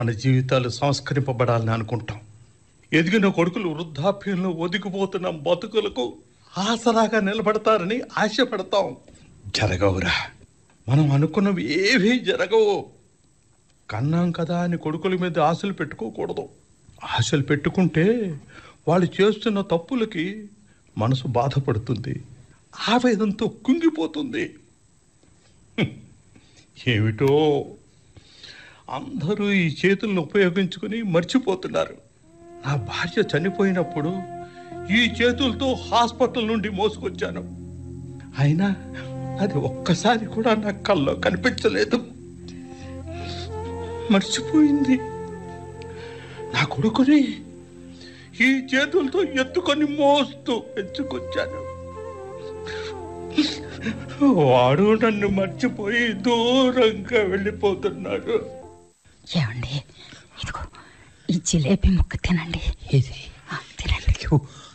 మన జీవితాలు సంస్కరింపబడాలని అనుకుంటాం ఎదిగిన కొడుకులు వృద్ధాప్యంలో ఒదిగిపోతున్న బతుకులకు ఆసరాగా నిలబడతారని ఆశపడతాం జరగవురా మనం అనుకున్నవి ఏవీ జరగవు కన్నాం కదా అని కొడుకుల మీద ఆశలు పెట్టుకోకూడదు ఆశలు పెట్టుకుంటే వాళ్ళు చేస్తున్న తప్పులకి మనసు బాధపడుతుంది ఆవేదంతో కుంగిపోతుంది హ్మ్. ఏమిటో అందరూ ఈ చేతులను ఉపయోగించుకుని మర్చిపోతున్నారు నా భార్య చనిపోయినప్పుడు ఈ చేతులతో హాస్పిటల్ నుండి మోసుకొచ్చాను అయినా అది ఒక్కసారి కూడా నా కల్లో కనిపించలేదు మర్చిపోయింది నా కొడుకుని ఈ చేతులతో ఎత్తుకొని మోస్తూ పెంచుకొచ్చాను వాడు నన్ను మర్చిపోయి దూరంగా వెళ్ళిపోతున్నాడు ఏమండి ఇదిగో ఈ జిలేబీ ముక్క తినండి ఇది ఆ, తినండి అయ్యో,